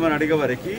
చేయమని అడిగే వరకు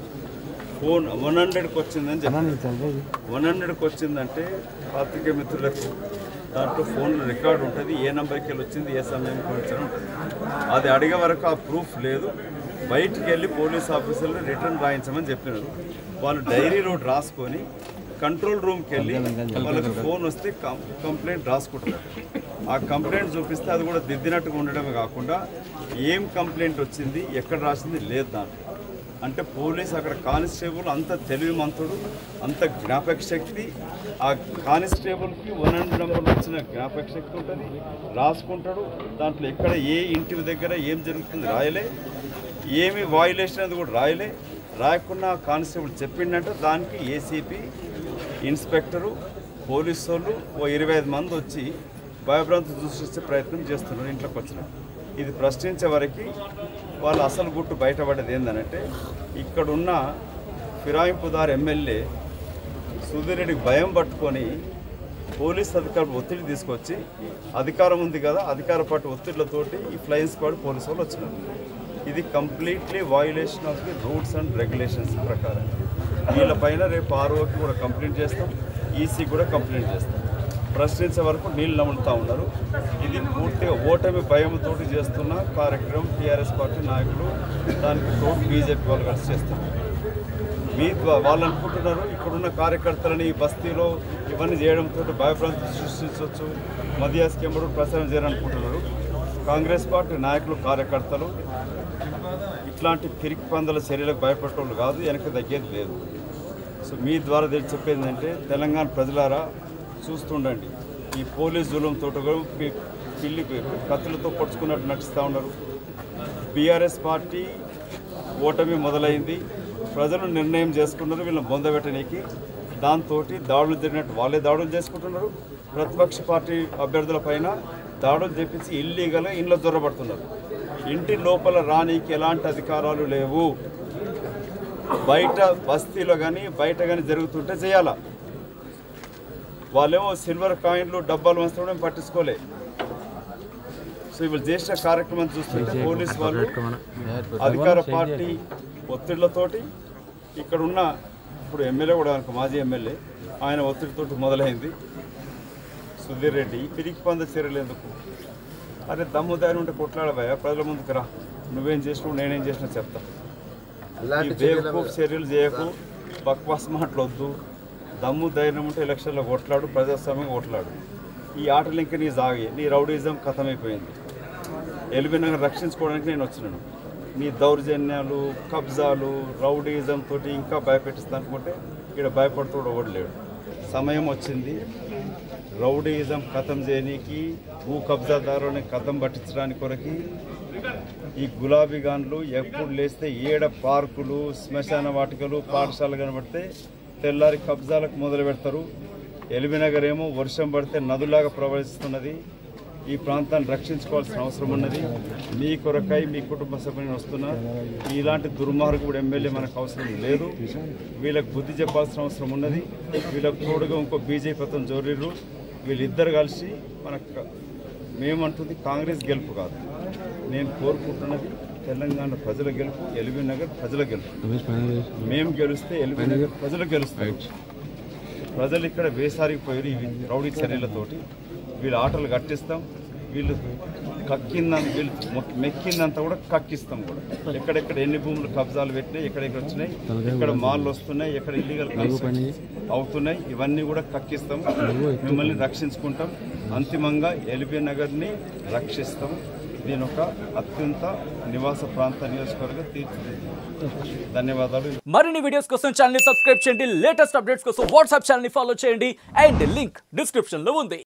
ఫోన్ వన్ హండ్రెడ్కి వచ్చిందని చెప్పి వన్ హండ్రెడ్కి వచ్చిందంటే పాత్రికేయ మిత్రులకు దాంట్లో ఫోన్లో రికార్డు ఉంటుంది ఏ నెంబర్కి వెళ్ళి వచ్చింది ఏ సమయంకి వచ్చిన ఉంటుంది అది అడిగే వరకు ఆ ప్రూఫ్ లేదు బయటికి వెళ్ళి పోలీస్ ఆఫీసర్లు రిటర్న్ రాయించమని చెప్పినారు వాళ్ళు డైరీ రోడ్ రాసుకొని కంట్రోల్ రూమ్కి వెళ్ళి వాళ్ళకి ఫోన్ వస్తే కం- కంప్లైంట్ రాసుకుంటారు ఆ కంప్లైంట్ చూపిస్తే అది కూడా దిద్దినట్టుగా ఉండడమే కాకుండా ఏం కంప్లైంట్ వచ్చింది ఎక్కడ రాసింది లేదు దాంట్లో అంటే పోలీస్ అక్కడ కానిస్టేబుల్ అంత తెలివి మంతుడు అంత జ్ఞాపక శక్తి ఆ కానిస్టేబుల్కి వన్ హండ్రెడ్ నెంబర్ వచ్చిన జ్ఞాపక శక్తి ఉంటుంది రాసుకుంటాడు దాంట్లో ఎక్కడ ఏ ఇంటి దగ్గర ఏం జరుగుతుంది రాయలే ఏమి వాయులేషన్ అది కూడా రాయలే రాయకుండా కానిస్టేబుల్ చెప్పిండంటే దానికి ఏసీపీ ఇన్స్పెక్టరు పోలీసు వాళ్ళు ఓ ఇరవై ఐదు మంది వచ్చి భయభ్రాంతి సృష్టించే ప్రయత్నం చేస్తున్నారు ఇంట్లోకి వచ్చినారు ఇది ప్రశ్నించే వరకు వాళ్ళ అసలు గుట్టు బయటపడేది ఏంటంటే ఇక్కడున్న ఫిరాయింపుదారు ఎమ్మెల్యే సుధీర్ రెడ్డికి భయం పట్టుకొని పోలీస్ అధికారులు ఒత్తిడి తీసుకొచ్చి అధికారం ఉంది కదా అధికార పాటు ఒత్తిళ్లతోటి ఈ ఫ్లయింగ్ స్క్వాడ్ పోలీసు వాళ్ళు వచ్చినారు ఇది completely violation of the rules and regulations ప్రకారం వీళ్ళపైన రేపు ఆర్ఓకి కూడా కంప్లైంట్ చేస్తాం ఈసీ కూడా కంప్లైంట్ చేస్తాం ప్రశ్నించే వరకు నీళ్ళు నములుతూ ఉన్నారు ఇది పూర్తిగా ఓటమి భయంతో చేస్తున్న కార్యక్రమం టీఆర్ఎస్ పార్టీ నాయకులు దానికి తోడు బీజేపీ వాళ్ళు కలిసి చేస్తున్నారు మీ ద్వా- వాళ్ళు అనుకుంటున్నారు ఇక్కడున్న కార్యకర్తలని ఈ బస్తీలో ఇవన్నీ చేయడంతో భయభ్రాంతి సృష్టించవచ్చు మదియా స్కీమ్ కూడా ప్రచారం చేయాలనుకుంటున్నారు కాంగ్రెస్ పార్టీ నాయకులు కార్యకర్తలు ఇట్లాంటి పిరికి పందల చర్యలకు భయపడేవాళ్ళు కాదు వెనక తగ్గేది లేదు సో మీ ద్వారా తెలిసి చెప్పేది ఏంటంటే తెలంగాణ ప్రజలారా చూస్తుండండి ఈ పోలీస్ జూలంతో పిల్లి కత్తులతో పొడుచుకున్నట్టు నటిస్తూ ఉన్నారు బీఆర్ఎస్ పార్టీ ఓటమి మొదలైంది ప్రజలు నిర్ణయం చేసుకున్నారు వీళ్ళని బొందబెట్టనీకి దాంతో దాడులు జరిగినట్టు వాళ్ళే దాడులు చేసుకుంటున్నారు ప్రతిపక్ష పార్టీ అభ్యర్థుల పైన దాడులు చేపించి ఇల్లీగల్గా ఇంట్లో దొరబడుతున్నారు ఇంటి లోపల రానీకి ఎలాంటి అధికారాలు లేవు బయట బస్తీలో కానీ బయట కానీ జరుగుతుంటే చేయాలా వాళ్ళేమో సిల్వర్ కాయిన్లు డబ్బాలు వంచడం పట్టించుకోలే సో వీళ్ళు చేసిన కార్యక్రమం చూస్తుంటే పోలీస్ వాళ్ళు అధికార పార్టీ ఒత్తిళ్లతోటి ఇక్కడ ఉన్న ఇప్పుడు ఎమ్మెల్యే కూడా అనుకో మాజీ ఎమ్మెల్యే ఆయన ఒత్తిడితోటి మొదలైంది సుధీర్ రెడ్డి ఈ పిరికి పంద చర్యలు ఎందుకు అరే దమ్ము ధైర్యం ఉంటే కొట్లాడవా ప్రజల ముందుకు రా నువ్వేం చేసినావు నేనేం చేసినా చెప్తా ఈ బేవకూఫ్ చర్యలు చేయకు బక్వాస్ మాటలొద్దు దమ్ము ధైర్యం ఉంటే ఎలక్షన్లో కొట్లాడు ప్రజాస్వామ్యం కొట్లాడు ఈ ఆటలు ఇంకా నీ సాగి నీ రౌడీజం ఖతమైపోయింది ఎలిబినగర్ రక్షించుకోవడానికి నేను వచ్చినాను నీ దౌర్జన్యాలు కబ్జాలు రౌడీజం తోటి ఇంకా భయపెట్టిస్తా అనుకుంటే ఇక్కడ భయపడుతూ ఓడలేడు సమయం వచ్చింది రౌడీయిజం ఖతం చేయనీకి భూ కబ్జాదారుని కథం పట్టించడానికి కొరకి ఈ గులాబీ గాన్లు ఎప్పుడు లేస్తే ఏడ పార్కులు శ్మశాన వాటికలు పాఠశాలలు కనబడితే తెల్లారి కబ్జాలకు మొదలు పెడతారు ఎలిబినగర్ ఏమో వర్షం పడితే నదులాగా ప్రవహిస్తున్నది ఈ ప్రాంతాన్ని రక్షించుకోవాల్సిన అవసరం ఉన్నది మీ కొరకై మీ కుటుంబ సభ్యుని వస్తున్నా ఇలాంటి దుర్మార్గుడు ఎమ్మెల్యే మనకు అవసరం లేదు వీళ్ళకి బుద్ధి చెప్పాల్సిన అవసరం ఉన్నది వీళ్ళకి తోడుగా ఇంకో బీజేపీ అతను జోరీరు వీళ్ళిద్దరు కలిసి మనకు మేమంటుంది కాంగ్రెస్ గెలుపు కాదు నేను కోరుకుంటున్నది తెలంగాణ ప్రజల గెలుపు ఎల్బీ నగర్ ప్రజల గెలుపు మేము గెలిస్తే ఎల్బీ నగర్ ప్రజలు గెలుస్తారు ప్రజలు ఇక్కడ వేసారిపోయారు ఈ రౌడీ చర్యలతోటి వీళ్ళ ఆటలు కట్టిస్తాం వీళ్ళు కక్కిందంత వీళ్ళు మొ- మెక్కిందంతా కూడా కక్కిస్తాం కూడా ఎక్కడెక్కడ ఎన్ని భూములు కబ్జాలు పెట్టినాయి ఎక్కడెక్కడ వచ్చినాయి ఎక్కడ మాల్లు వస్తున్నాయి ఎక్కడ ఇల్లీగల్ అవుతున్నాయి ఇవన్నీ కూడా కక్కిస్తాం మిమ్మల్ని రక్షించుకుంటాం అంతిమంగా ఎల్బీ నగర్ని రక్షిస్తాం దీని ఒక అత్యంత నివాస ప్రాంత నియోజకవర్గ తీర్చిదిద్దాం ధన్యవాదాలు మరిన్ని వీడియోస్ కోసం ఛానల్ ని సబ్స్క్రైబ్ చేయండి లేటెస్ట్ అప్డేట్స్ కోసం వాట్సాప్ ఛానల్ ని ఫాలో చేయండి అండ్ లింక్ డిస్క్రిప్షన్ లో ఉంది